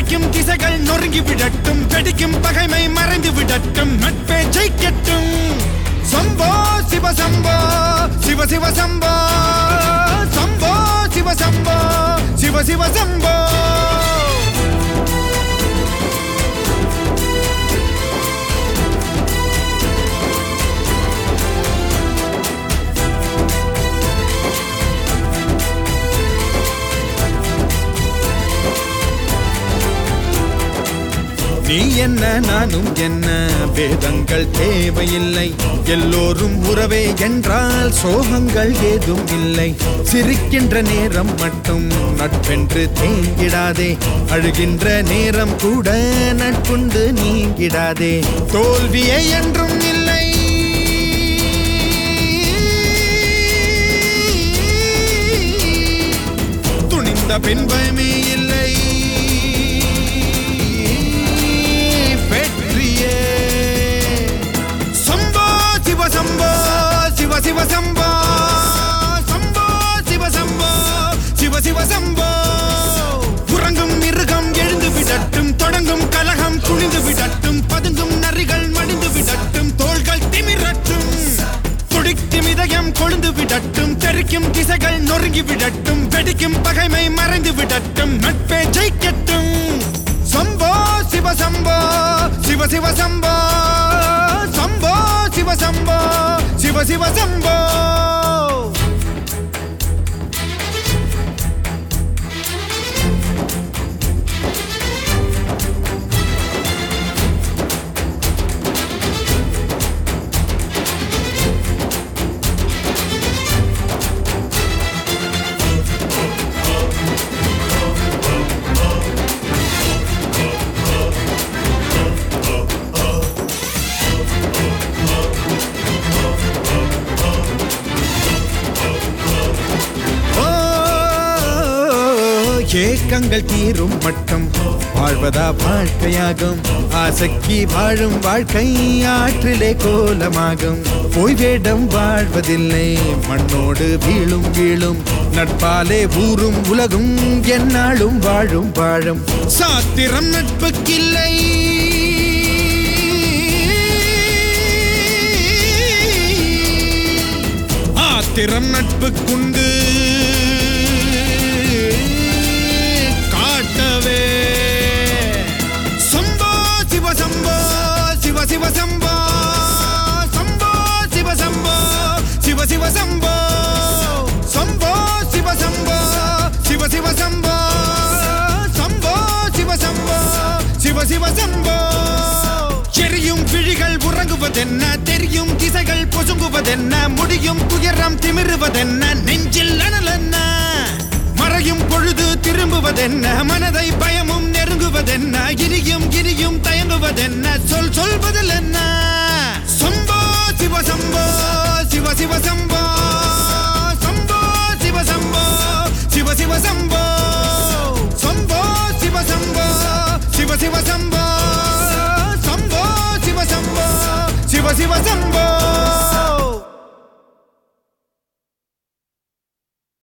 தெரிக்கும் திசைகள் நொறுங்கி விடட்டும் வெடிக்கும் பகைமை மறைந்து விடட்டும் நட்பே ஜெயிக்கட்டும் சம்போ சிவ சம்போ சிவ சிவ சம்போ சம்போ சிவ சம்போ சிவ சிவ சம்போ நீ என்ன நானும் என்ன வேதங்கள் தேவையில்லை எல்லோரும் உறவே என்றால் சோகங்கள் ஏதும் இல்லை சிரிக்கின்ற நேரம் மட்டும் நட்பென்று தேங்கிடாதே அழுகின்ற நேரம் கூட நட்புண்டு நீங்கிடாதே தோல்வியே என்றும் இல்லை துணிந்த பின்பமே இல்லை வெற்றியே சம்போ சிவ சம்போ சிவ சிவ சம்போ சம்போ சிவ சம்போ சிவ சிவ சம்போ உறங்கும் மிருகம் எழுந்து விடட்டும் தொடங்கும் கலகம் குனிந்து விடட்டும் பதுங்கும் நரிகள் மடிந்து விடட்டும் தோள்கள் திமிரட்டும் துடிக்கும் இதயம் கொழுந்து விடட்டும் தெறிக்கும் திசைகள் நொறுங்கி விடட்டும் வெடிக்கும் பகைமை மறைந்து விடட்டும் நட்பே ஜெயிக்கட்டும் சம்போ சிவ சம்போ சிவ சிவ சம்போ சம்போ சிவ சம்போ சிவ சிவ சம்போ ஓ, ஏக்கங்கள் தீரும் மட்டும் வாழ்வதா வாழ்க்கையாகும் ஆசைக்கு வாழும் வாழ்க்கை ஆற்றிலே கோலமாகும் போய் வேடம் வாழ்வதில்லை மண்ணோடு வீழும் வீழும் நட்பாலே ஊரும் உலகும் எந்நாளும் வாழும் வாழும் சாத்திரம் நட்புக்கில்லை ஆத்திரம் நட்புக்குண்டு காட்டவே சம்போ சிவ சம்போ சிவ சிவ சம்போ சம்போ சிவ சம்போ சிவ சிவ சம்போ சம்போ சிவ சம்போ சிவ சிவ சம்போ சம்போ சிவ சம்போ சிவ சிவ சம்போ எரியும் விழிகள் உறங்குவதென்ன தெரியும் திசைகள் பொசுங்குவதென்ன முடியும் துயரம் திமிருவதென்ன நெஞ்சில் அனல் என்ன மறையும் பொழுது திரும்புவதென்ன மனதை பயமும் நெருங்குவதென்ன இனியும் இனியும் தயங்குவதென்ன சொல் சொல்வதில் என்ன சம்போ சிவ சம்போ சிவ சிவ சம்போ சம்போ சிவ சம்போ சிவ சிவ சம்போ சம்போ சிவ சம்போ சிவ சிவ சம்போ சம்போ சிவ சம்போ சிவ சிவ சம்போ